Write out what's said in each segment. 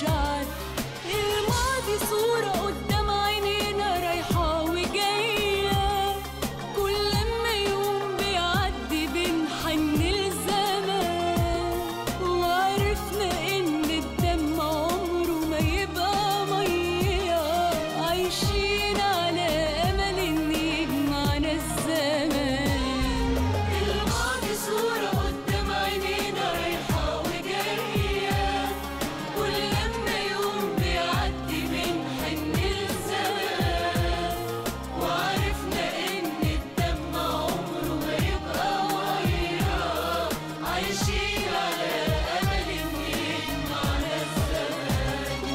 مشاعر الماضي صورة قدام عينينا رايحة وجاية كل ما يوم بيعدي بنحن الزمان وعرفنا إن الدم عمره ما يبقى مية عايشين على أمل إن يجمعنا الزمان الماضي صورة قدام عينينا رايحة وجاية كل لما يوم بيعدي بنحن الزمان وعرفنا إن الدم عمره ما يبقى مية عايشين على أمل إن يجمعنا الزمان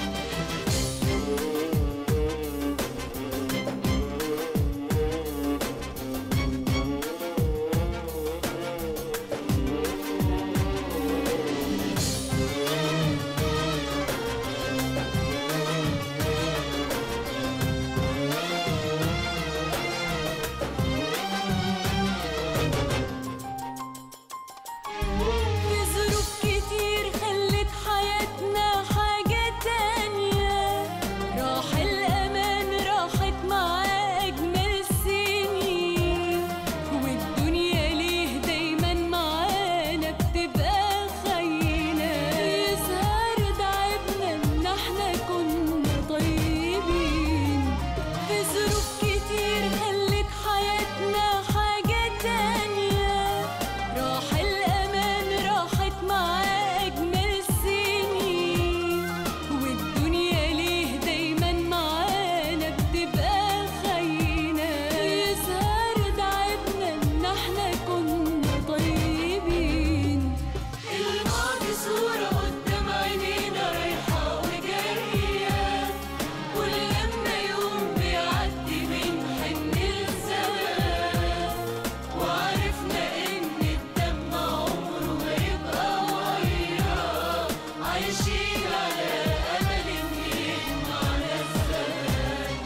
في ظروف كتير خلت حياتنا حاجة تانية راح الأمان راحت مع أجمل سنين والدنيا ليه دايما معانا بتبقى خاينة يظهر تعبنا إن احنا كنا طيبين في ظروف كتير خلت حياتنا حاجة تانية راح الأمان راحت مع أجمل سنين والدنيا ليه دايما معانا بتبقى خاينة يظهر تعبنا إن احنا كنا طيبين الماضي صورة قدام عينينا رايحة وجاية كل لما يوم بيعدي بنحن الزمان وعرفنا إن الدم عمره ما يبقى مية عايشين على أمل إن يجمعنا الزمان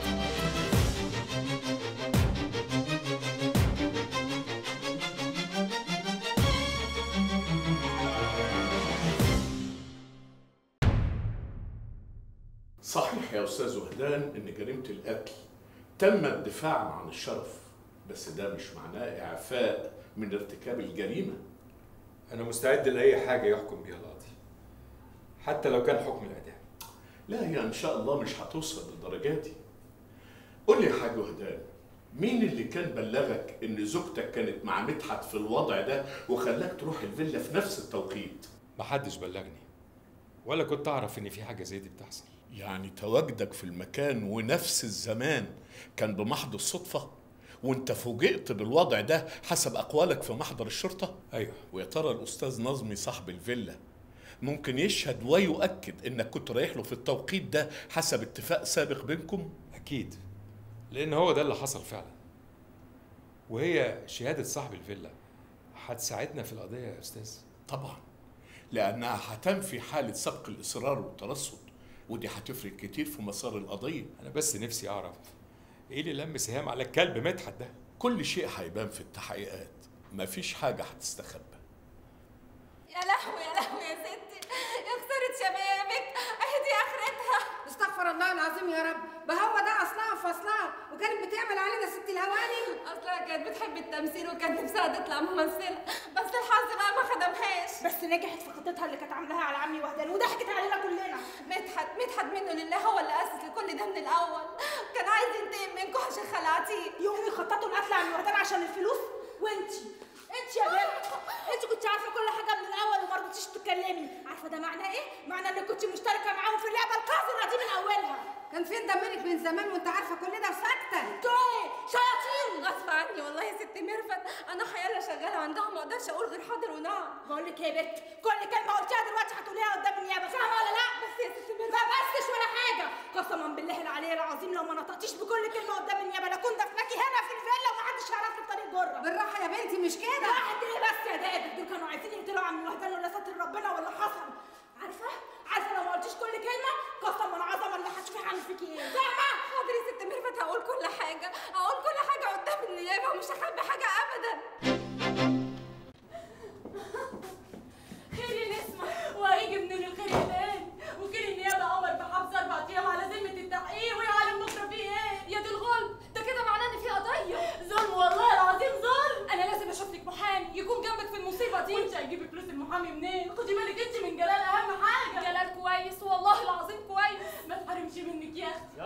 صحيح يا استاذ وهدان ان جريمه القتل تم الدفاع عن الشرف بس ده مش معناه اعفاء من ارتكاب الجريمه انا مستعد لاي حاجه يحكم بيها القاضي حتى لو كان حكم الاعدام لا هي ان شاء الله مش هتوصل للدرجه دي قول لي يا حاج وهدان مين اللي كان بلغك ان زوجتك كانت مع مدحت في الوضع ده وخلاك تروح الفيلا في نفس التوقيت محدش بلغني ولا كنت اعرف ان في حاجه زي دي بتحصل يعني تواجدك في المكان ونفس الزمان كان بمحض الصدفة وانت فوجئت بالوضع ده حسب أقوالك في محضر الشرطة ايوه ويا ترى الأستاذ نظمي صاحب الفيلا ممكن يشهد ويؤكد انك كنت رايح له في التوقيت ده حسب اتفاق سابق بينكم اكيد لان هو ده اللي حصل فعلا وهي شهاده صاحب الفيلا هتساعدنا في القضيه يا استاذ طبعا لأنها هتنفي حالة سبق الإصرار والترصد ودي هتفرق كتير في مسار القضية انا بس نفسي اعرف ايه اللي لم سهام على الكلب مدحت ده كل شيء هيبان في التحقيقات مفيش حاجة هتستخبى يا لهوي يا لهوي يا ستي يا خسارة شبابك اهدي اخرتها استغفر الله العظيم يا رب ده هو ده اصلها فصلها وكانت بتعمل علينا ست الهوانم اصلها كانت بتحب التمثيل وكانت نفسها تطلع ممثلة بس الحظ بقى ما خدمهاش بس نجحت في خطتها اللي كانت عاملاها على عمي وهدان وضحكت علينا كلنا مدحت مدحت منه لله هو اللي اسس لكل ده من الاول كان عايز ينتقم منكم عشان خلعتيه يوم يخططوا لقتل عمي وهدان عشان الفلوس وانتي انت يا بنت انت كنت عارفه كل حاجه من الاول وما رضيتيش تتكلمي عارفه ده معناه ايه معناه انك كنت مشتركه معاهم في اللعبه القذره دي من اولها كان فين دمرك من زمان وانت عارفه كل ده وساكته انتوا ايه شياطين غصب عني والله يا ست ميرفت انا حيالة شغالة عندها ما اقدرش اقول غير حاضر ونعم بقول لك ايه يا بنت كل كلمه قلتيها دلوقتي هتقوليها قدام النيابه فاهمه ولا لا بس يا ست ميرفت ما بسش ولا حاجه قسما بالله العلي العظيم لو ما نطقتيش بكل كلمه قدام النيابه لكون دفناكي هنا في الفيلا ومحدش هيعرفني بطريق جره بالراحه يا بنتي مش كده واحد ايه بس يا دادي دول كانوا عايزين يقتلوا عم وهدان ولا ستر ربنا ولا حصل عارفه عارفه لو ما قلتيش كل كلمه قسما العظمه اللي هتشوفي هعمل فيكي ايه فاهمه حاضر يا ست ميرفت هقول كل حاجة هقول كل حاجة قدام النيابة ومش هخبي حاجة أبدا خير يا نسمة وهيجي منين الخير الآن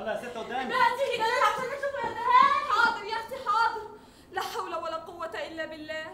يلا يا ست قدامي لا تيجي دلال عشان اشوف يا دهان حاضر يا اختي حاضر لا حول ولا قوة الا بالله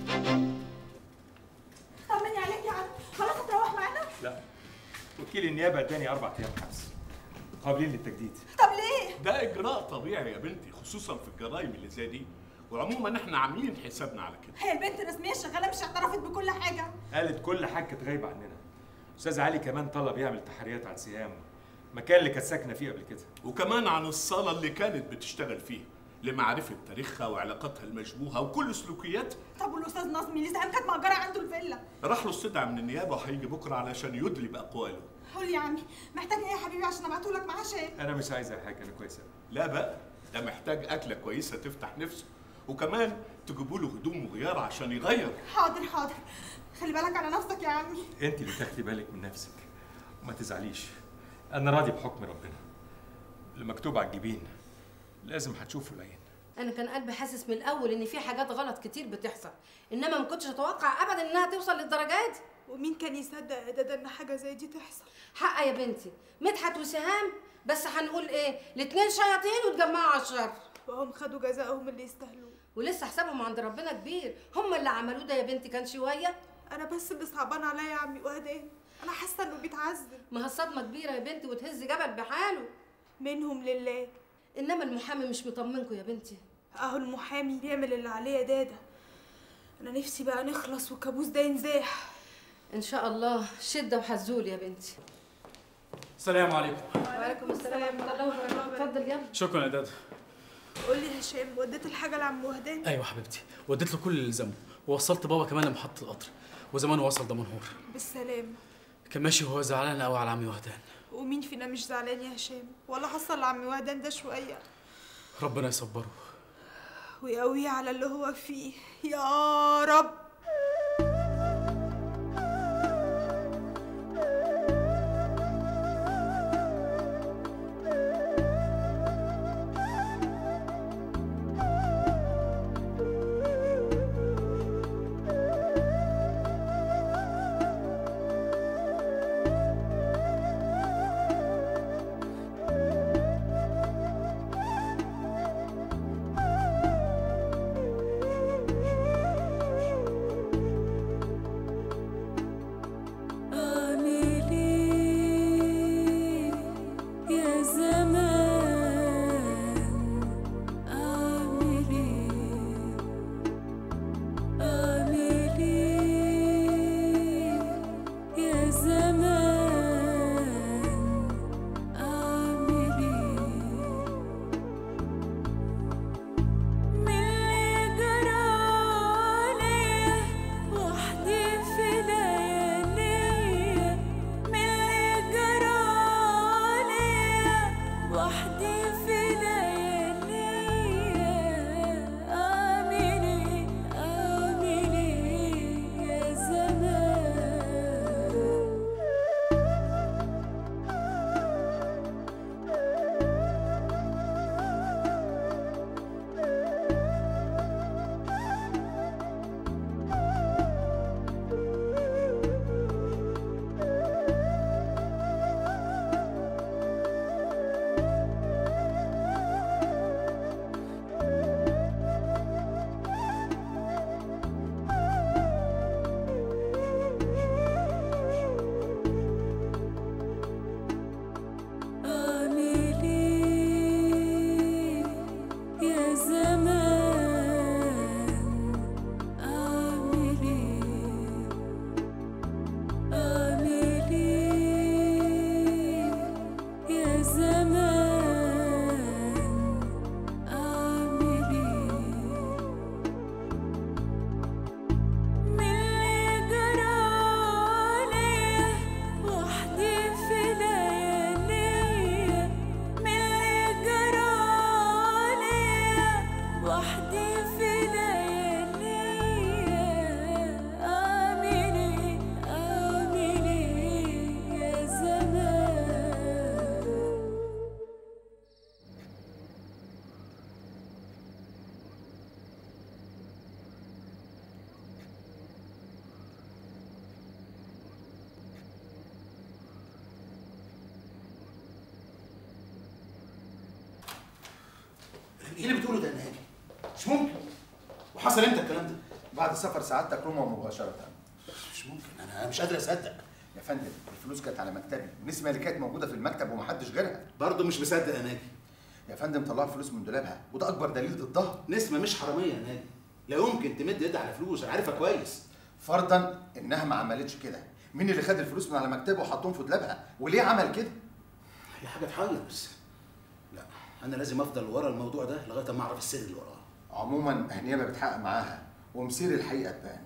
طمني عليك يا عم خلاص هتروح معانا لا وكيل النيابه اداني اربع ايام حبس قابلين للتجديد طب ليه ده اجراء طبيعي يا بنتي خصوصا في الجرائم اللي زي دي وعموما احنا عاملين حسابنا على كده هي البنت رسميا شغاله مش اعترفت بكل حاجه قالت كل حاجه كانت غايبه عننا استاذ علي كمان طلب يعمل تحريات عن سهام المكان اللي كانت ساكنه فيه قبل كده وكمان عن الصالة اللي كانت بتشتغل فيها لمعرفة تاريخها وعلاقاتها المشبوهة وكل سلوكياتها طب والاستاذ نظمي اللي زعيم كانت مأجره عنده الفيلا راح له استدعى من النيابة وهيجي بكرة علشان يدلي بأقواله قول لي يا عمي محتاج ايه يا حبيبي عشان ابعته لك معاه شاي انا مش عايز أي حاجه انا كويسه لا بقى ده محتاج أكلة كويسة تفتح نفسه وكمان تجيبوا له هدوم وغيار عشان يغير حاضر حاضر خلي بالك على نفسك يا عمي انت اللي تاخدي بالك من نفسك وما تزعليش انا راضي بحكم ربنا اللي مكتوب على الجبين لازم هتشوفه العين انا كان قلبي حاسس من الاول ان في حاجات غلط كتير بتحصل انما ما كنتش اتوقع ابدا انها توصل للدرجه دي ومين كان يصدق يا دادا ان حاجه زي دي تحصل حق يا بنتي مدحت وسهام بس هنقول ايه الاتنين شياطين واتجمعوا على الشر وهم خدوا جزائهم اللي يستاهلوه ولسه حسابهم عند ربنا كبير هم اللي عملوه ده يا بنتي كان شويه انا بس اللي صعبان عليا يا عمي وهدان انا حاسه انه بيتعذب ما هي الصدمه كبيره يا بنتي وتهز جبل بحاله منهم لله انما المحامي مش مطمنكم يا بنتي اهو المحامي بيعمل اللي عليه يا دادا انا نفسي بقى نخلص والكابوس ده ينزاح ان شاء الله شده وحزول يا بنتي السلام عليكم وعليكم السلام ورحمه الله وبركاته اتفضل يلا شكرا يا دادا قول لي يا هشام وديت الحاجه لعم وهدان ايوه حبيبتي وديت له كل اللي لزمه ووصلت بابا كمان لمحطه القطر وزمانه وصل دمنهور بالسلامه كان ماشي وهو زعلان قوي على عمي وهدان ومين فينا مش زعلان يا هشام ولا حصل لعم وهدان ده شويه ربنا يصبره ويقويه على اللي هو فيه يا رب ايه اللي بتقوله ده يا ناجي مش ممكن وحصل امتى الكلام ده بعد سفر سعادتك روما مباشرة مش ممكن انا مش قادر اصدق يا فندم الفلوس كانت على مكتبي والنسمة اللي كانت موجودة في المكتب ومحدش غيرها برضه مش مصدق يا ناجي يا فندم طلعوا الفلوس من دولابها وده أكبر دليل ضدها نسمه مش حراميه يا ناجي لا يمكن تمد ايدها على فلوس انا عارفها كويس فرضا إنها ما عملتش كده مين اللي خد الفلوس من على مكتبه وحطهم في دولابها وليه عمل كده هي حاجه تحير بس لا انا لازم افضل ورا الموضوع ده لغايه ما اعرف السر اللي وراه عموما النيابة بتحقق معاها ومصير الحقيقة تبان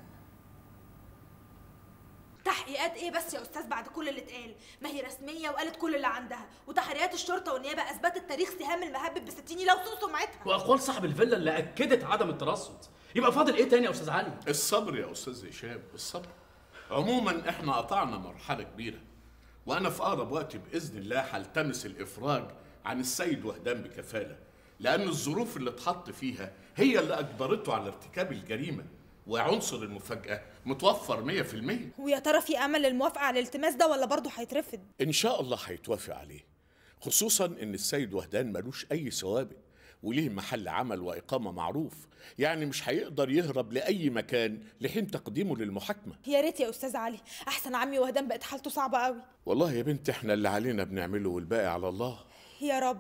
تحقيقات ايه بس يا استاذ بعد كل اللي اتقال ما هي رسميه وقالت كل اللي عندها وتحريات الشرطه والنيابه اثبتت تاريخ سهام المهبب بستين لو سوء سمعتها واقوال صاحب الفيلا اللي اكدت عدم الترصد يبقى فاضل ايه تاني يا استاذ علي الصبر يا استاذ هشام الصبر عموما احنا قطعنا مرحله كبيره وانا في اقرب وقت باذن الله هلتمس الافراج عن السيد وهدان بكفاله لان الظروف اللي اتحط فيها هي اللي اجبرته على ارتكاب الجريمه وعنصر المفاجاه متوفر 100% ويا ترى في امل للموافقه على الالتماس ده ولا برضه هيترفض ان شاء الله هيتوافق عليه خصوصا ان السيد وهدان ملوش اي سوابق وليه محل عمل واقامه معروف يعني مش هيقدر يهرب لاي مكان لحين تقديمه للمحاكمه يا ريت يا استاذ علي احسن عمي وهدان بقت حالته صعبه قوي والله يا بنت احنا اللي علينا بنعمله والباقي على الله يا رب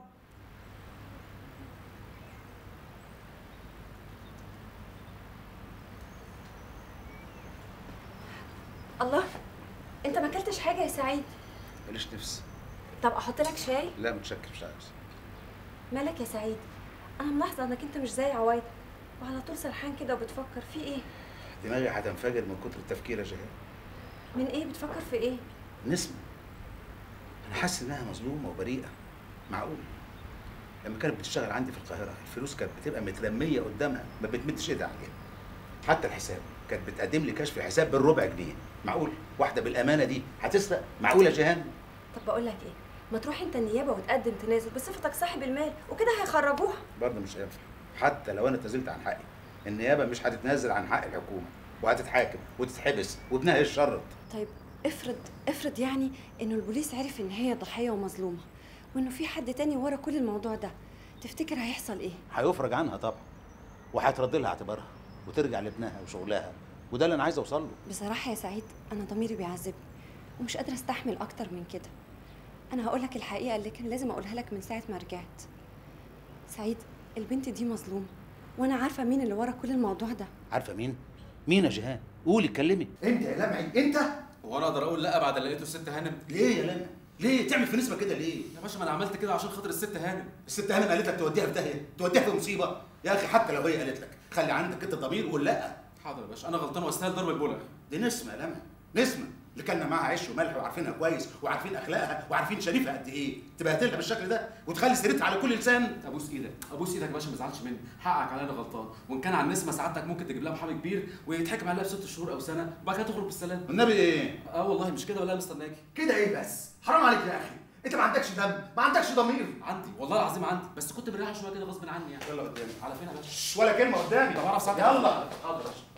الله انت ما اكلتش حاجه يا سعيد ماليش نفس طب احط لك شاي لا متشكر مش عايز مالك يا سعيد انا ملاحظه انك انت مش زي عوايد وعلى طول سرحان كده وبتفكر في ايه دماغي هتنفجر من كتر التفكير يا جهاد من ايه بتفكر في ايه نسمة أنا حاسس إنها مظلومة وبريئة معقول لما كانت بتشتغل عندي في القاهرة الفلوس كانت بتبقى مترمية قدامها ما بتمدش إيدها عليها حتى الحساب كانت بتقدم لي كشف حساب بالربع جنيه معقول واحدة بالأمانة دي هتسرق معقول يا جيهان طب بقول لك ايه ما تروح انت النيابه وتقدم تنازل بصفتك صاحب المال وكده هيخرجوها برضه مش هينفع حتى لو أنا تنازلت عن حقي النيابة مش هتتنازل عن حق الحكومة وهتتحاكم وتتحبس وابنها يتشرط طيب افرض افرض يعني انه البوليس عرف ان هي ضحيه ومظلومه وانه في حد تاني ورا كل الموضوع ده تفتكر هيحصل ايه هيفرج عنها طبعا وهيترد لها اعتبارها وترجع لابنها وشغلها وده اللي انا عايز اوصل له بصراحه يا سعيد انا ضميري بيعذبني ومش قادره استحمل اكتر من كده انا هقول لك الحقيقه اللي كان لازم اقولها لك من ساعه ما رجعت سعيد البنت دي مظلومه وانا عارفه مين اللي ورا كل الموضوع ده عارفه مين مين يا جيهان قولي اتكلمي أنت يا لمعي أنت هو انا اقدر اقول لا بعد اللي لقيته الست هانم ليه يا لما ليه تعمل في نسبه كده ليه يا باشا ما انا عملت كده عشان خاطر الست هانم الست هانم قالت لك توديها في داهيه توديها في مصيبه يا اخي حتى لو هي قالت لك خلي عندك انت ضمير وقول لا حاضر يا باشا انا غلطان واستاهل ضرب البلغ دي نسمه يا لما نسمه اللي كنا معاها عيش وملح وعارفينها كويس وعارفين اخلاقها وعارفين شريفها قد ايه تبهدلها بالشكل ده وتخلي سيرتها على كل لسان ابوس ايدك ابوس ايدك يا باشا ما تزعلش مني حقك عليا انا غلطان وان كان عن نسمه سعادتك ممكن تجيب لها محامي كبير ويتحكم عليها بست شهور او سنه وبعد كده تخرج بالسلامه والنبي ايه اه والله مش كده ولا مستناكي كده إيه بس حرام عليك يا أخي أنت ما عندكش دم ما عندكش ضمير عندي والله العظيم عندي بس كنت مريحه شويه كده غصب عني يعني يلا قدامي على فين يا باشا شش ولا كلمة قدامي طب اعرف ساعتك يلا حاضر يا باشا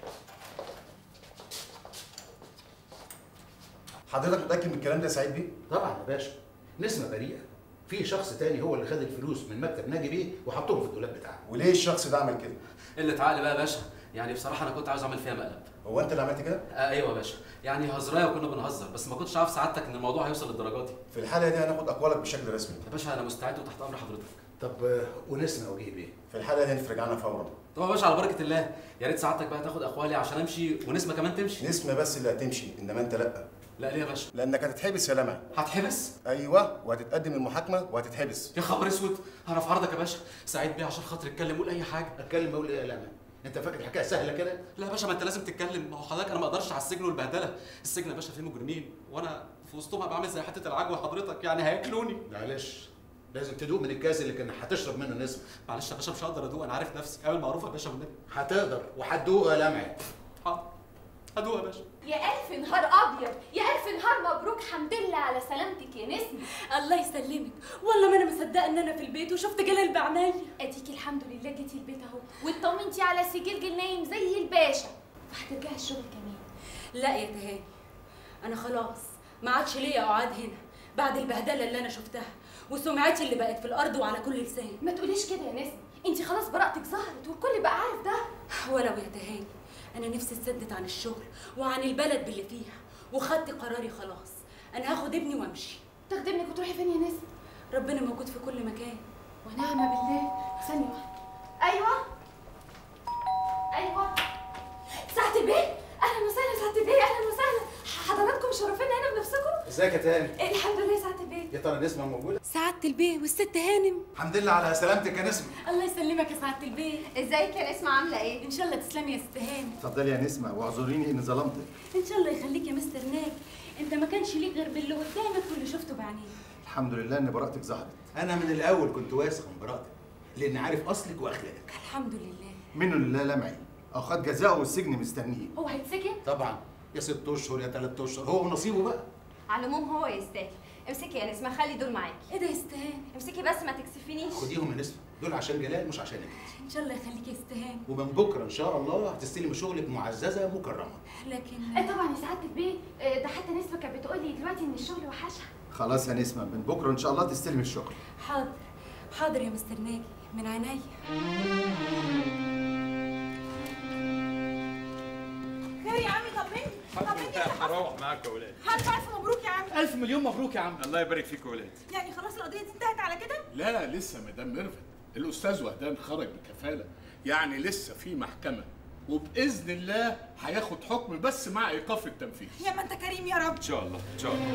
حضرتك متأكد من الكلام ده يا سعيد بيه؟ طبعا يا باشا نسمه بريئه في شخص تاني هو اللي خد الفلوس من مكتب ناجي بيه وحطهم في الدولاب بتاعه وليه الشخص ده عمل كده؟ قله عقل بقى يا باشا يعني بصراحه انا كنت عاوز اعمل فيها مقلب هو أنت اللي عملت كده؟ آه ايوه يا باشا يعني هزرايه وكنا بنهزر بس ما كنتش عارف سعادتك ان الموضوع هيوصل للدرجه دي في الحالة دي هناخد أقوالك بشكل رسمي يا باشا انا مستعد وتحت امر حضرتك طب آه، ونسمه وجيه بيه في الحالة دي هنفرج عنها فورا طب يا باشا على بركه الله يا ريت سعادتك بقى تاخد اقوالي عشان امشي ونسمه كمان تمشي نسمة بس اللي هتمشي إنما أنت لأ لا ليه يا باشا لأنك هتتحبس يا لمعي هتحبس أيوه وهتتقدم المحاكمة وهتتحبس يا خبر اسود انا في عرضك يا باشا سعيد بيه عشان خاطر اتكلم قول اي حاجه اتكلم اقول ايه يا لما انت فاكر الحكايه سهله كده لا يا باشا ما انت لازم تتكلم ما هو حضرتك انا ما اقدرش على السجن والبهدله السجن يا باشا فيه مجرمين وانا في وسطهم هبقى عامل زي حته العجوه حضرتك يعني هياكلوني معلش لازم تدوق من الكاس اللي كان هتشرب منه نسمه معلش يا باشا مش هقدر ادوق انا عارف نفسي اعمل معروف يا باشا والنبي هتقدر وهتدوق يا لمعي حاضر هدوق يا باشا يا ألف نهار أبيض يا ألف نهار مبروك حمد لله على سلامتك يا نسمة الله يسلمك والله ما انا مصدقه ان انا في البيت وشفت جلال بعناية أديكي الحمد لله جيتي البيت أهو واطمنتي على سجل جنايم زي الباشا فهترجعي الشغل كمان لا يا تهاني انا خلاص ما عادش ليا اقعد هنا بعد البهدله اللي انا شفتها وسمعتي اللي بقت في الارض وعلى كل لسان ما تقوليش كده يا نسمة انت خلاص براءتك ظهرت والكل بقى عارف ده ولو يا تهاني انا نفسي اتسدت عن الشغل وعن البلد باللي فيها وخدت قراري خلاص انا هاخد ابني وامشي تاخدي ابنك وتروحي فين يا نسمة ربنا موجود في كل مكان ونعم بالله ثانية واحدة أيوة أيوة سعد البيه أهلا وسهلا سعد البيه أهلا وسهلا حضراتكم مشرفين هنا بنفسكم ازيك يا تاني الحمد لله سعد البيه يا ترى نسمه موجوده سعادة البيه والست هانم الحمد لله على سلامتك يا نسمه الله يسلمك يا سعادة البيه ازيك يا نسمة عاملة ايه؟ ان شاء الله تسلمي يا ست هانم اتفضلي يا نسمه واعذريني ان ظلمتك ان شاء الله يخليك يا مستر ناج انت ما كانش ليك غير باللي قدامك واللي شفته بعينيك الحمد لله ان براءتك ظهرت انا من الاول كنت واثق من براءتك لان عارف اصلك واخلاقك الحمد لله منه لله لمعي او خد جزاءه والسجن مستنيه هو هيتسجن؟ طبعا يا ست اشهر يا ثلاث اشهر هو ونصيبه بقى على العموم هو يستاهل امسكي يا نسمة خلي دول معاكي ايه ده يا ست هانم امسكي بس ما تكسفينيش خديهم يا نسمه دول عشان جلال مش عشانك انت ان شاء الله يخليك يا ست هانم ومن بكره ان شاء الله هتستلمي شغلك معززه مكرمه لكن آه طبعا يا سعادة البيه آه، ده حتى نسمة كانت بتقول لي دلوقتي إن الشغل وحشها خلاص يا نسمه من بكره ان شاء الله تستلم الشغل حاضر حاضر يا مستر ناجي من عينيا خير يا عمي طمني طمني هروح معاك يا ولاد الف الف مبروك يا عمي الف مليون مبروك يا عم الله يبارك فيك يا ولاد يعني خلاص القضيه دي انتهت على كده لا لسه مدام ميرفت الاستاذ وهدان خرج بكفاله يعني لسه في محكمه وباذن الله هياخد حكم بس مع ايقاف التنفيذ يا ما انت كريم يا رب ان شاء الله ان شاء الله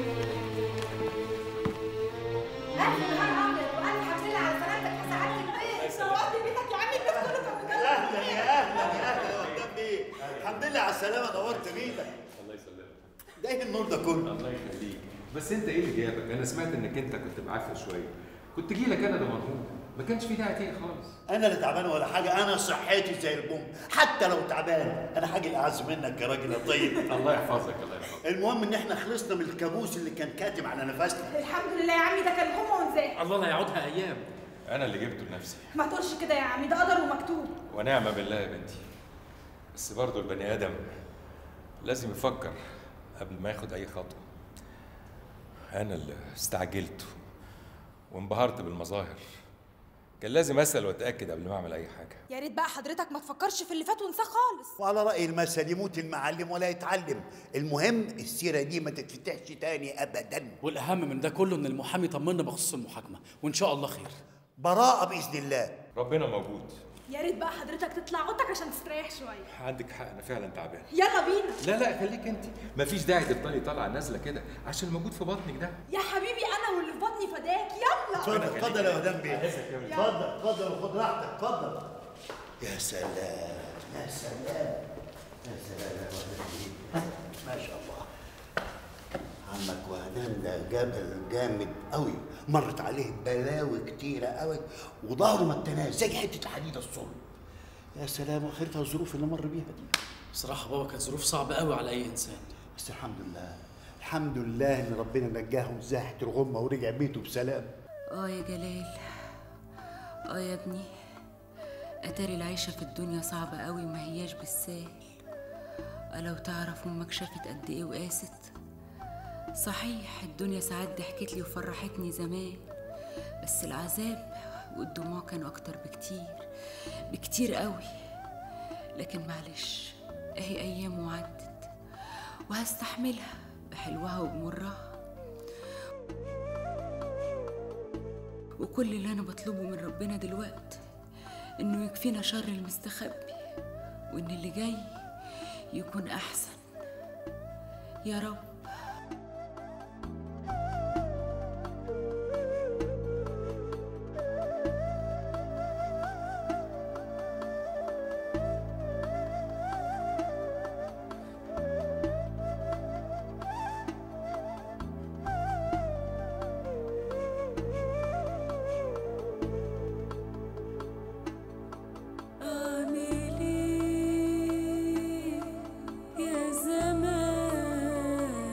ألف نهار أبيض وألف حمد لله على سلامتك يا سعادة البيت نورت بيتك يا عمي البيت كله كان مجنن اهلا يا اهلا يا اهلا يا قدام بيه الحمد لله على السلامه نورت بيتك الله يسلمك ده ايه النور ده كله الله يخليك بس انت ايه اللي جابك انا سمعت انك انت كنت معافر شويه كنت جي لك انا ده مرهون ما كانش في داعي تيجي خالص انا لا تعبان ولا حاجه انا صحتي زي البوم حتى لو تعبان انا حاجه الاعز منك يا راجل يا طيب الله يحفظك الله يحفظك المهم ان احنا خلصنا من الكابوس اللي كان كاتم على نفسنا الحمد لله يا عمي ده كان هم ونزاح الله لا يعودها ايام انا اللي جبته لنفسي ما تقولش كده يا عمي ده قدر ومكتوب ونعم بالله يا بنتي بس برضه البني ادم لازم يفكر قبل ما ياخد اي خطوه انا اللي استعجلت وانبهرت بالمظاهر كان لازم اسال واتاكد قبل ما اعمل اي حاجه يا ريت بقى حضرتك ما تفكرش في اللي فات وانساه خالص وعلى راي المثل يموت المعلم ولا يتعلم المهم السيره دي ما تتفتحش تاني ابدا والاهم من ده كله ان المحامي طمنا بخصوص المحاكمه وان شاء الله خير براءه باذن الله ربنا موجود يا ريت بقى حضرتك تطلع اوضتك عشان تستريح شويه عندك حق انا فعلا تعبان يلا بينا لا لا خليك انت مفيش داعي تفضلي طالعه نازله كده عشان الموجود في بطنك ده يا حبيبي انا واللي في بطني فداك يلا اتفضل اتفضل يا مدام بيه اتفضل اتفضل وخد راحتك اتفضل يا سلام يا سلام يا سلام يا وهدان ما شاء الله عمك وهدان ده جبل جامد قوي مرت عليه بلاوي كتيرة قوي وظهره ما اتناش زي حتة حديدة الصلب يا سلام واخرتها الظروف اللي مر بيها دي بصراحه بابا كانت ظروف صعبه قوي على اي انسان بس الحمد لله الحمد لله ان ربنا نجاه من زاحة الغمة ورجع بيته بسلام اه يا جلال اه يا ابني اتاري العيشة في الدنيا صعبة قوي وما هياش بالسهل اه لو تعرف امك شافت قد ايه وقاست صحيح الدنيا ساعات ضحكت لي وفرحتني زمان بس العذاب والدموع كانوا اكتر بكتير بكتير قوي لكن معلش اهي ايام وعدت وهستحملها بحلوها وبمرها وكل اللي انا بطلبه من ربنا دلوقتي انه يكفينا شر المستخبي وان اللي جاي يكون احسن يا رب أعمل إيه يا زمان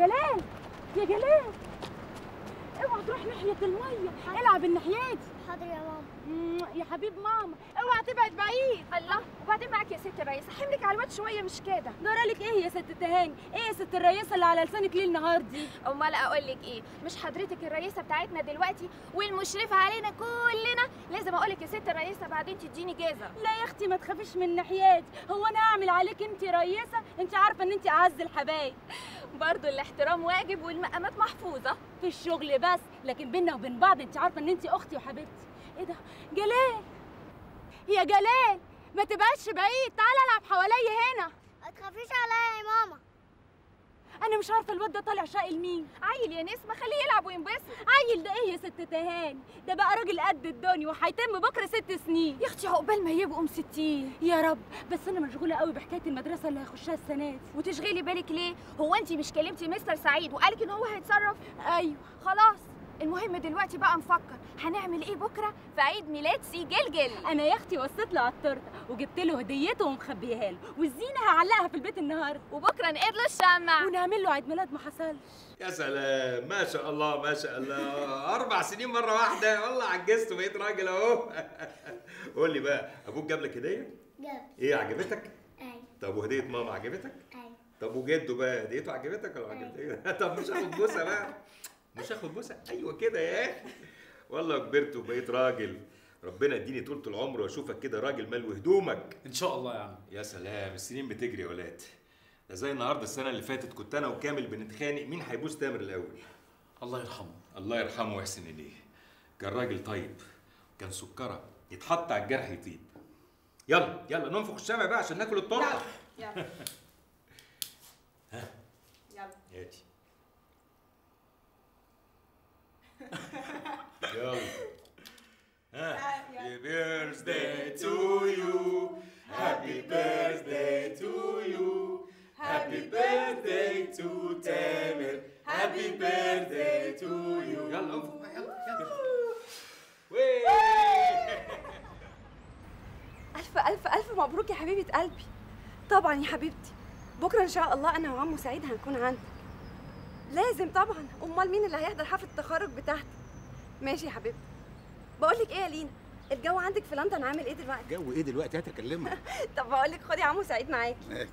جلال يا جلال اوعى تروح ناحيه الميه العب الناحيه دي حاضر يا ماما مم، يا حبيب ماما اوعى تبعد بعيد الله وبعدين معاك يا ست رئيسة حملك على الواد شوية مش كده جرالك ايه يا ست تهاني ايه يا ست الرئيسه اللي على لسانك ليل نهار دي امال اقول لك ايه مش حضرتك الرئيسة بتاعتنا دلوقتي والمشرفة علينا كلنا لازم اقول لك يا ست الرئيسة بعدين تديني جازة لا يا اختي ما تخافيش من ناحيتي هو انا اعمل عليك انت رئيسه انت عارفه ان انت اعز الحبايب برضه الاحترام واجب والمقامات محفوظة في الشغل بس لكن بينا وبين بعض انت عارفه ان انت اختي وحبيبتي ايه ده جلال يا جلال ما تبقاش بعيد تعالى العب حواليا هنا ما تخافيش عليا يا ماما انا مش عارفه الواد ده طالع شقي لمين عيل يا نسمة خليه يلعب وينبسط عيل ده ايه يا ست تهاني ده بقى راجل قد الدنيا وهيتم بكره ست سنين يا اختي عقبال ما يبقوا مستين يا رب بس انا مشغوله قوي بحكايه المدرسه اللي هخشها السنه دي وتشغلي بالك ليه هو انت مش كلمتي مستر سعيد وقالك ان هو هيتصرف ايوه خلاص المهم دلوقتي بقى نفكر هنعمل ايه بكره في عيد ميلاد سي جلجل انا يا اختي وصيت له على التورته وجبت له هديته ومخبيها له والزينه هعلقها في البيت النهارده وبكره نقيد له الشمع ونعمل له عيد ميلاد ما حصلش يا سلام ما شاء الله ما شاء الله اربع سنين مره واحده والله عجزت وبقيت راجل اهو قول لي بقى ابوك جاب لك هديه جاب ايه عجبتك ايوه طب وهديه ماما عجبتك ايوه طب وجده بقى هديته عجبتك ولا ما عجبتك طب مش هاخد بوسه بقى مش هاخد بوسه ايوه كده يا اخي والله كبرت وبقيت راجل ربنا يديني طولة العمر واشوفك كده راجل ملو هدومك ان شاء الله يا عم يا سلام السنين بتجري يا ولاد ده زي النهارده السنه اللي فاتت كنت انا وكامل بنتخانق مين هيبوس تامر الاول الله يرحمه الله يرحمه ويحسن اليه كان راجل طيب كان سكره يتحط على الجرح يطيب يلا يلا ننفخ الشمع بقى عشان ناكل التورته يلا ها يلا هاتي يلا ها Happy birthday to you Happy birthday to you Happy birthday to تامر Happy birthday to you يلا انفخ بقى يلا يلا ويه. ألف ألف ألف مبروك يا حبيبة قلبي طبعا يا حبيبتي بكرة إن شاء الله أنا وعمو سعيد هنكون عندك لازم طبعا أمال مين اللي هيحضر حفلة التخرج بتاعتك ماشي يا حبيبتي بقول لك إيه يا لينا الجو عندك في لندن عامل إيه دلوقتي جو ايه دلوقتي هات اكلمها طب بقول لك خدي عمو سعيد معاكي ماشي.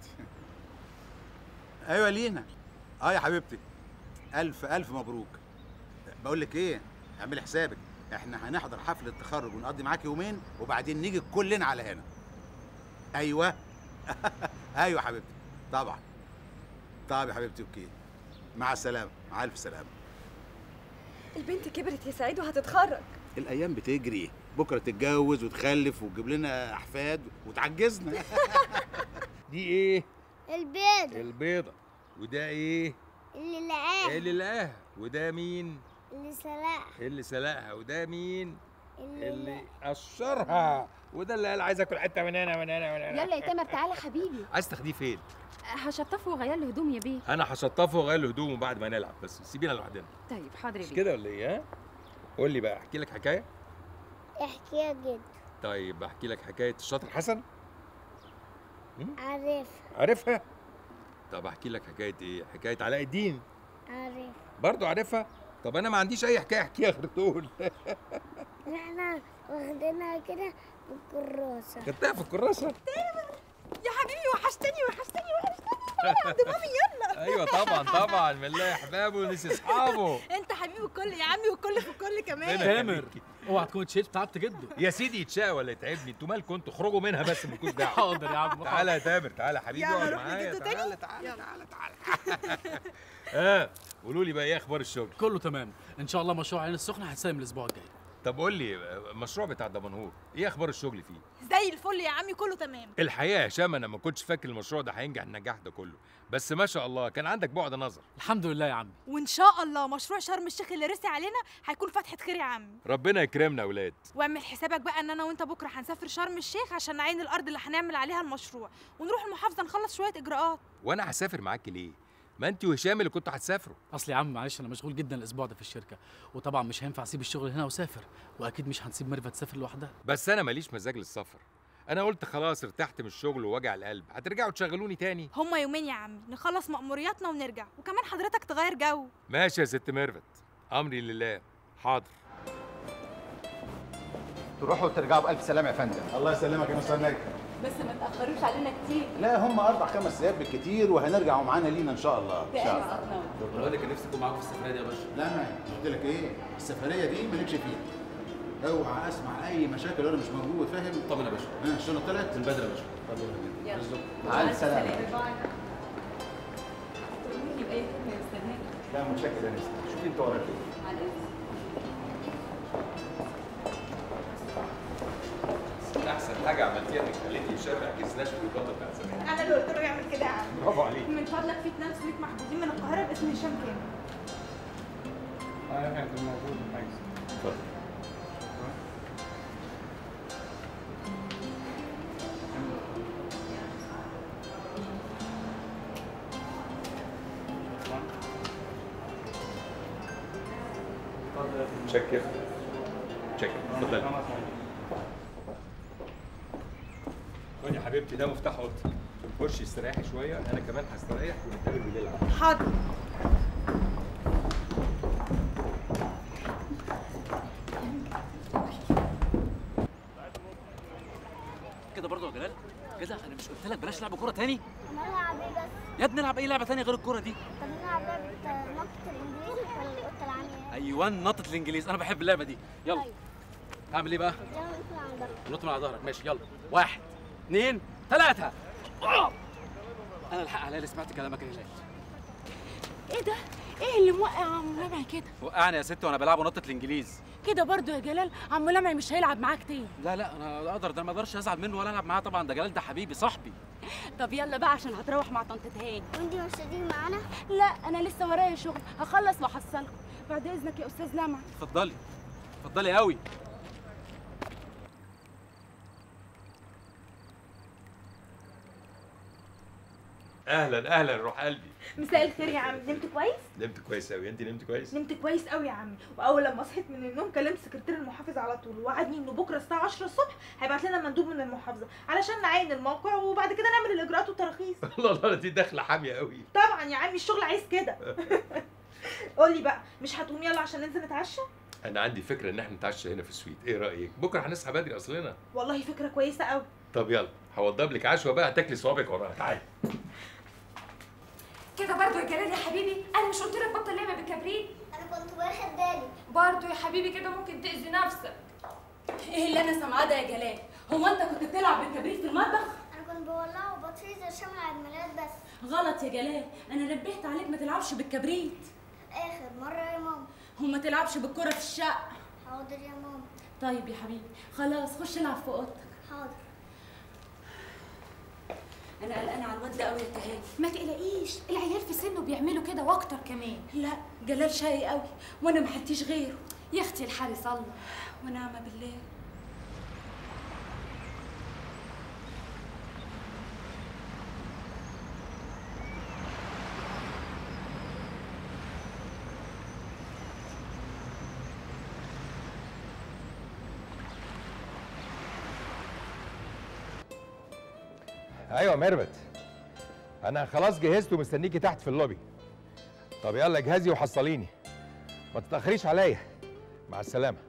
ايوه لينا اه يا حبيبتي الف الف مبروك بقول لك ايه اعملي حسابك احنا هنحضر حفله التخرج ونقضي معاك يومين وبعدين نيجي كلنا على هنا ايوه ايوه حبيبتي طبعا طب يا حبيبتي اوكي مع السلامه مع الف سلامه البنت كبرت يا سعيد وهتتخرج الايام بتجري بكره تتجوز وتخلف وتجيب لنا احفاد وتعجزنا دي ايه البيض البيضه وده ايه اللي لقاه اللي لقاها وده مين اللي سلقها اللي سلقها وده مين اللي, اللي قشرها وده اللي قال عايز اكل حته من هنا من هنا من هنا يلا يا تامر تعالى حبيبي عايز تاخديه فين هشطفه وغير له هدوم يا بيه انا هشطفه واغير له هدومه بعد ما نلعب بس سيبينا لوحدنا طيب حاضر يا مش بيه كده ولا ايه ها قول لي بقى احكي لك حكايه احكي يا جد طيب احكي لك حكايه الشاطر حسن عارف عارفها طب احكي لك حكايه ايه حكايه علاء الدين عارف برضو عارفها طب انا ما عنديش اي حكايه احكيها غير دول احنا واخدينها كده بالكراسة خدتها في الكراسه يا حبيبي وحشتني وحشتني وحشتني يا عبد مامي يلا ايوه طبعا طبعا من الله احبابه ونسي اصحابه انت حبيب الكل يا عمي والكل في الكل كمان تامر اوعى تكون تشيت تعبت جده يا سيدي يتشاء ولا يتعبني انتوا مالكم انتوا اخرجوا منها بس مالكوش دعوه حاضر يا عم تعالى يا تامر تعالى يا حبيبي يلا اقعد نروح معايا لجده تعالى تاني تعالى تعالى تعالى اه قولوا لي بقى ايه اخبار الشغل كله تمام ان شاء الله مشروع عين السخنه هيتسلم الاسبوع الجاي طب قول لي المشروع بتاع دمنهور ايه اخبار الشغل فيه زي الفل يا عمي كله تمام الحقيقه يا هشام انا ما كنتش فاكر المشروع ده هينجح النجاح ده كله بس ما شاء الله كان عندك بعد نظر الحمد لله يا عمي وان شاء الله مشروع شرم الشيخ اللي رسي علينا هيكون فتحه خير يا عمي ربنا يكرمنا يا اولاد واعمل حسابك بقى ان انا وانت بكره هنسافر شرم الشيخ عشان نعين الارض اللي هنعمل عليها المشروع ونروح المحافظه نخلص شويه اجراءات وانا هسافر معاك ليه ما انت وهشام اللي كنتوا هتسافروا اصل يا عم معلش انا مشغول جدا الاسبوع ده في الشركه وطبعا مش هينفع اسيب الشغل هنا واسافر واكيد مش هنسيب ميرفت تسافر لوحدها بس انا ماليش مزاج للسفر انا قلت خلاص ارتحت من الشغل ووجع القلب هترجعوا تشغلوني تاني هما يومين يا عم نخلص مأمورياتنا ونرجع وكمان حضرتك تغير جو ماشي يا ست ميرفت امري لله حاضر تروحوا وترجعوا بألف سلامة يا فندم الله يسلمك يا مستر ناجي بس ما تاخروش علينا كتير لا هم أربع خمس أيام بالكتير وهنرجع ومعانا لينا إن شاء الله إن شاء الله والله كان نفسي اكون معاكم في السفريه دي يا باشا لا ما قلت لك إيه السفرية دي مالكش فيها اوعى اسمع اي مشاكل وانا مش موجود فاهم طمن يا باشا ها الشنطه طلعت البدله يا باشا بالظبط مع مع السلامه السلامه تقولي باي خدمه يا استاذ ناجي لا متشكر يا نسمه شوفي انت وراك ايه على اذنك احسن حاجه عملتيها انك خليتي هشام ما يحجزناش في الوقت بتاع زمان انا اللي قلت له يعمل كده يا عم برافو عليك من فضلك في اتنين سويت محجوزين من القاهره باسم هشام كامل اه كان موجود اتفضل شكر شكر اتفضل خدي يا حبيبتي ده مفتاح اوضتي خشي استريحي شويه انا كمان هستريح ونتقابل بالليل على العشاء. حاضر كده برضه يا جلال كده انا مش قلت لك بلاش لعب كوره تاني نلعب ايه بس؟ يا ابني العب اي لعبه تانية غير الكوره دي طب نلعب لعبة نقطة الإنجليزي ولا القطة العمياء؟ ايوه نطة الانجليز انا بحب اللعبه دي يلا اعمل ايه بقى يلا نطلع على الضغط نط من على ظهرك ماشي يلا واحد اثنين ثلاثة انا الحق عليا اللي سمعت كلامك يا هلال ايه ده؟ ايه اللي موقع عم لمعي كده؟ وقعني يا ست وانا بلعب نطة الانجليز كده برضو يا جلال عم لمعي مش هيلعب معاك تاني لا لا انا اقدر ده ما اقدرش ازعل منه ولا العب معاه طبعا ده جلال ده حبيبي صاحبي طب يلا بقى عشان هتروح مع طنط تهاني وانتي مش هتيجي معانا؟ لا انا لسه ورايا شغل هخلص واحصلكم بعد اذنك يا استاذ لمعي اتفضلي اتفضلي قوي اهلا اهلا روح قلبي مساء الخير يا عم نمت كويس؟ نمت كويس قوي انت نمت كويس نمت كويس قوي يا عم واول لما صحيت من النوم كلمت سكرتير المحافظ على طول ووعدني انه بكره الساعه 10 الصبح هيبعت لنا مندوب من المحافظه علشان نعاين الموقع وبعد كده نعمل الاجراءات والتراخيص الله الله دي داخله حاميه قوي طبعا يا عمي الشغل عايز كده قول لي بقى مش هتقوم يلا عشان ننزل نتعشى انا عندي فكره ان احنا نتعشى هنا في السويت ايه رايك بكره هنصحى بدري اصلنا والله فكره كويسه قوي طب يلا هوضب لك عشوه بقى هتاكلي صوابعك وراها تعالي كده برضو يا جلال يا حبيبي انا مش قلت لك بطل لعبه بالكبريت انا كنت واخد بالي برضو يا حبيبي كده ممكن تاذي نفسك ايه اللي انا سامعاه ده يا جلال هو انت كنت بتلعب بالكبريت في المطبخ انا كنت بولعه وبطفيه زي شمع عيد ميلاد بس غلط يا جلال انا نبهت عليك ما تلعبش بالكبريت اخر مرة يا ماما وما تلعبش بالكره في الشقه حاضر يا ماما طيب يا حبيبي خلاص خش العب في اوضتك حاضر انا قلقانه على الواد ده قوي يا تهاني ما تقلقيش العيال في سنه بيعملوا كده واكتر كمان لا جلال شقي قوي وانا ما حديش غيره يا اختي الحارس الله ونعم بالله ايوه ميرفت انا خلاص جهزت ومستنيكي تحت في اللوبي طب يلا اجهزي وحصليني ما تتاخريش عليا مع السلامه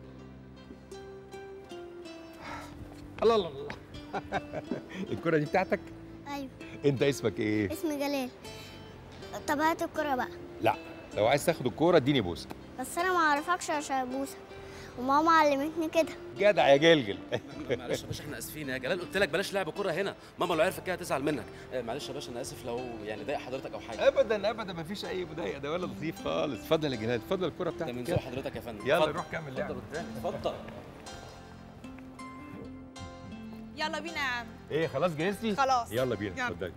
الله الله الله الكره دي بتاعتك ايوه انت اسمك ايه اسمي جلال طب هات الكرة بقى لا لو عايز تاخد الكوره اديني بوسه بس انا ما اعرفكش عشان ابوسك وماما علمتني كده جدع يا جلجل معلش يا باشا احنا اسفين يا جلال قلت لك بلاش لعب كوره هنا ماما لو عرفت كده هتزعل منك آه، معلش يا باشا انا اسف لو يعني ضايق حضرتك او حاجه ابدا ابدا مفيش اي مضايقه ده ولا لطيف خالص اتفضل يا جلال اتفضل الكوره ده بتاعتك من كده. ذوق حضرتك يا فندم يلا اتفضل. روح كمل لعب اتفضل يلا بينا يا عم ايه خلاص جهزتي خلاص. يلا بينا يلا. اتفضلي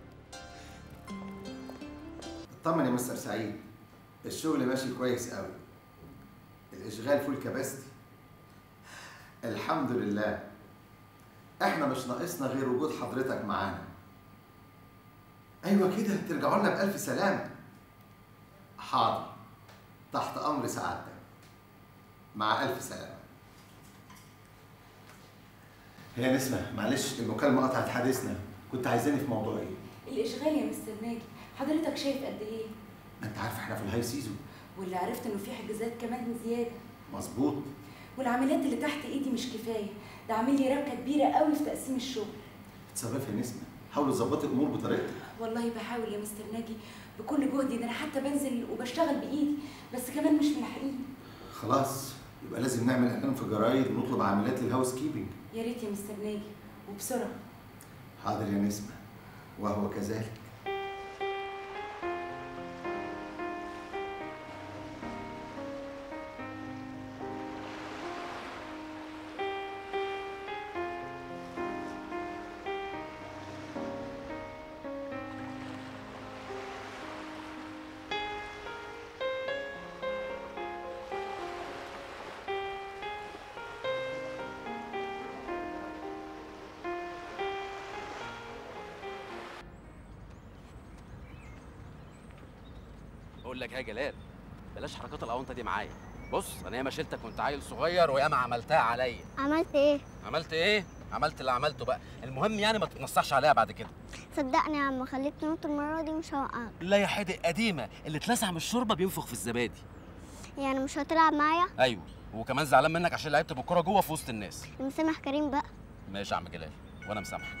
اطمن يا مستر سعيد الشغل ماشي كويس قوي الاشغال فول كباستي الحمد لله احنا مش ناقصنا غير وجود حضرتك معانا ايوه كده ترجعوا لنا بالف سلامه حاضر تحت امر سعادتك مع الف سلامه هي نسمة معلش المكالمة قطعت حديثنا كنت عايزاني في موضوع ايه؟ الاشغال يا مستر ناجي حضرتك شايف قد ايه ما انت عارفة احنا في الهاي سيزون واللي عرفت انه في حجازات كمان زياده مظبوط والعمليات اللي تحت ايدي مش كفايه ده عامل لي ربكه كبيره قوي في تقسيم الشغل اتصرفي يا نسمة حاولي تظبطي الامور بطريقتك والله بحاول يا مستر ناجي بكل جهدي ده انا حتى بنزل وبشتغل بايدي بس كمان مش ملاحقين خلاص يبقى لازم نعمل اعلان في الجرايد ونطلب عاملات للهاوس كيبنج يا ريت يا مستر ناجي وبسرعه حاضر يا نسمة وهو كذلك بقول لك يا جلال بلاش حركات الاونطه دي معايا بص انا ياما شلتك وانت عيل صغير وياما عملتها عليا عملت ايه عملت ايه عملت اللي عملته بقى المهم يعني ما تتنصحش عليها بعد كده صدقني يا عم خليك تنط المره دي مش هوقعك لا يا حدق قديمه اللي اتلسع من الشوربه بينفخ في الزبادي يعني مش هتلعب معايا ايوه وكمان زعلان منك عشان لعبت بالكوره جوه في وسط الناس مسامح كريم بقى ماشي يا عم جلال وانا مسامحك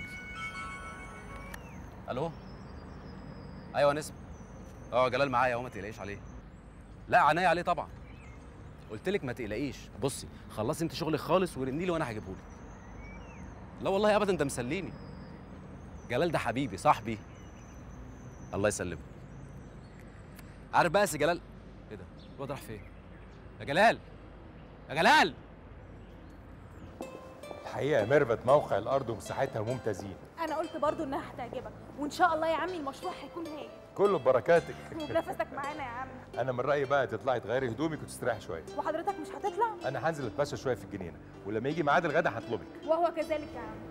الو ايوه نسمة اه جلال معايا اهو ما تقلقيش عليه لا عينيا عليه طبعا قلت لك ما تقلقيش بصي خلصي انت شغلك خالص ورني لي وانا هجيبهولك لا والله ابدا ده مسليني جلال ده حبيبي صاحبي الله يسلمه عارف بقى يا سي جلال ايه ده الواد راح فين يا جلال يا جلال الحقيقه يا ميرفت موقع الارض ومساحتها ممتازين انا قلت برضو انها هتعجبك وان شاء الله يا عمي المشروع هيكون هايل كله ببركاتك ونفسك معانا يا عم انا من رايي بقى تطلعي تغيري هدومك وتستريحي شويه وحضرتك مش هتطلع انا هنزل اتمشى شويه في الجنينه ولما يجي ميعاد الغدا هطلبك وهو كذلك يا عم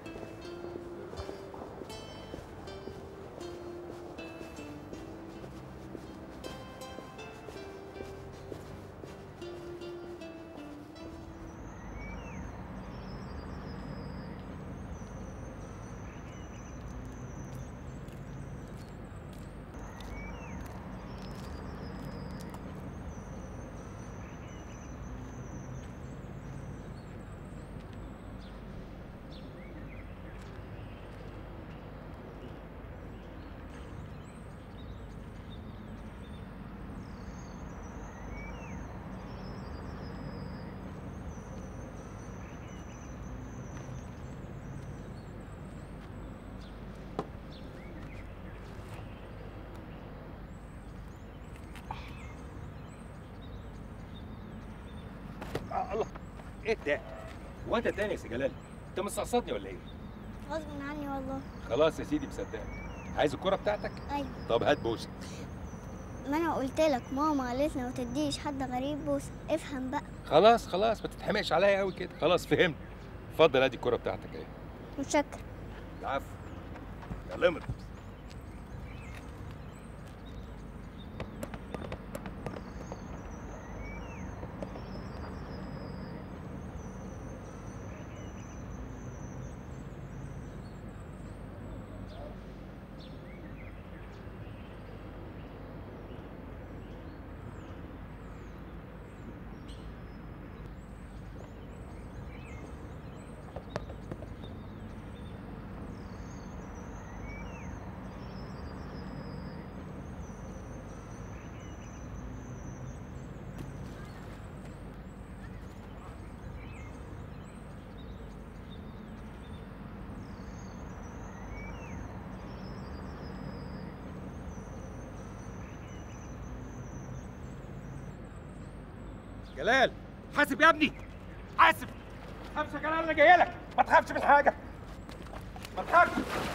آه الله ايه ده هو انت تاني يا سي جلال انت مستقصدني ولا ايه غصب عني والله خلاص يا سيدي مصدقك عايز الكرة بتاعتك ايوه طب هات بوسه ما انا قلت لك ماما قالت لي ما تديش حد غريب بوسه افهم بقى خلاص خلاص ما تتحمقش عليا قوي كده خلاص فهمت اتفضل ادي الكرة بتاعتك اهي متشكر العفو يا لمر جلال حاسب يا ابني حاسب ما تخافش يا جلال انا جاي لك ما تخافش من حاجه ما تخافش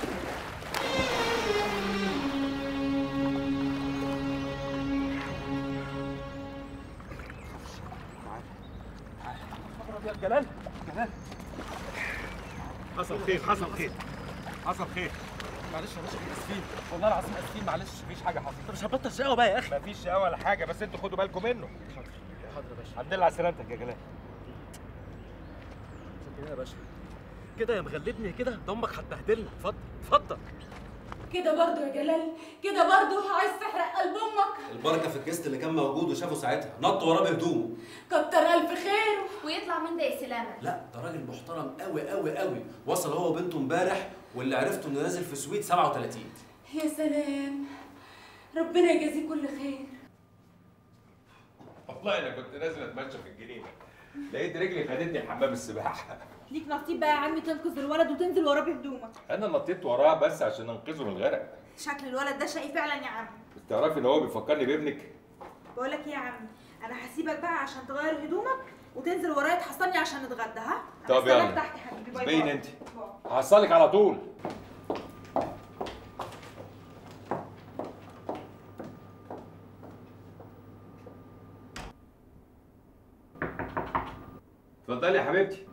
يا جلال جلال حصل خير حصل خير حصل خير معلش يا باشا احنا اسفين والله العظيم اسفين معلش مفيش حاجه حصلت انت مش هتبطل شقاوه بقى يا اخي مفيش شقاوه ولا حاجه بس انتوا خدوا بالكم منه حاضر يا باشا الحمد لله على سلامتك يا جلال شكرا يا باشا كده يا مغلبني كده ده امك هتبهدلنا اتفضل اتفضل كده برضو يا جلال كده برضو عايز تحرق قلب امك البركه في الجست اللي كان موجود وشافه ساعتها نط وراه بهدومه كتر الف خير ويطلع من ده يا سلامه لا ده راجل محترم قوي قوي قوي وصل هو وبنته امبارح واللي عرفته انه نازل في سويت 37 يا سلام ربنا يجازيه كل خير والله انا كنت نازل اتمشى في الجنينه لقيت رجلي خدتني حمام السباحه ليك نصيب بقى يا عمي تنقذ الولد وتنزل وراه بهدومك انا نطيت وراه بس عشان انقذه من الغرق شكل الولد ده شقي فعلا يا عمي بس تعرفي ان هو بيفكرني بابنك بقول لك ايه يا عمي انا هسيبك بقى عشان تغير هدومك وتنزل ورايا تحصلني عشان نتغدى ها طب هستناك يلا. تحت يا حبيبي باي باين باي. انت باي. هحصلك على طول اتفضلي يا حبيبتي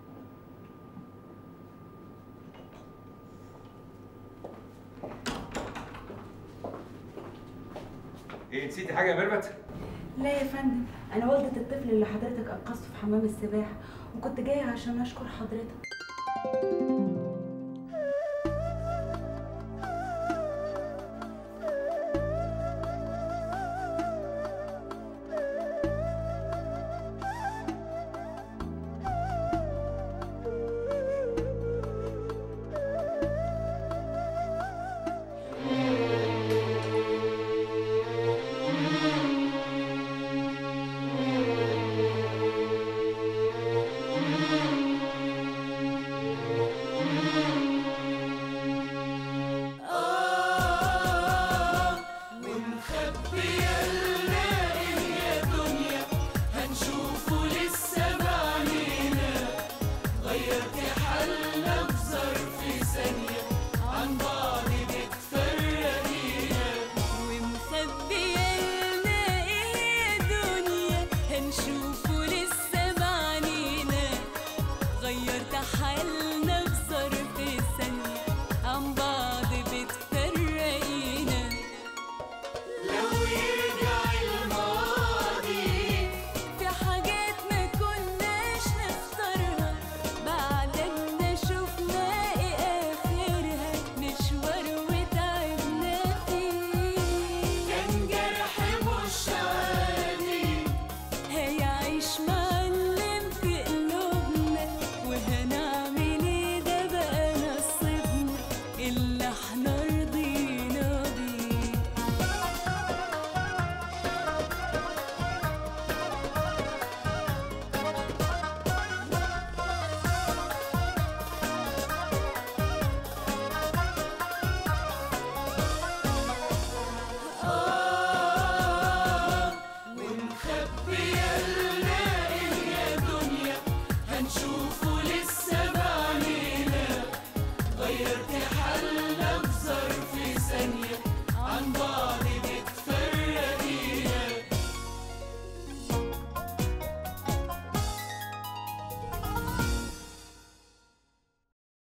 ايه نسيتي حاجه يا ميرفت؟ لا يا فندم انا والدة الطفل اللي حضرتك انقذته في حمام السباحة وكنت جاية عشان اشكر حضرتك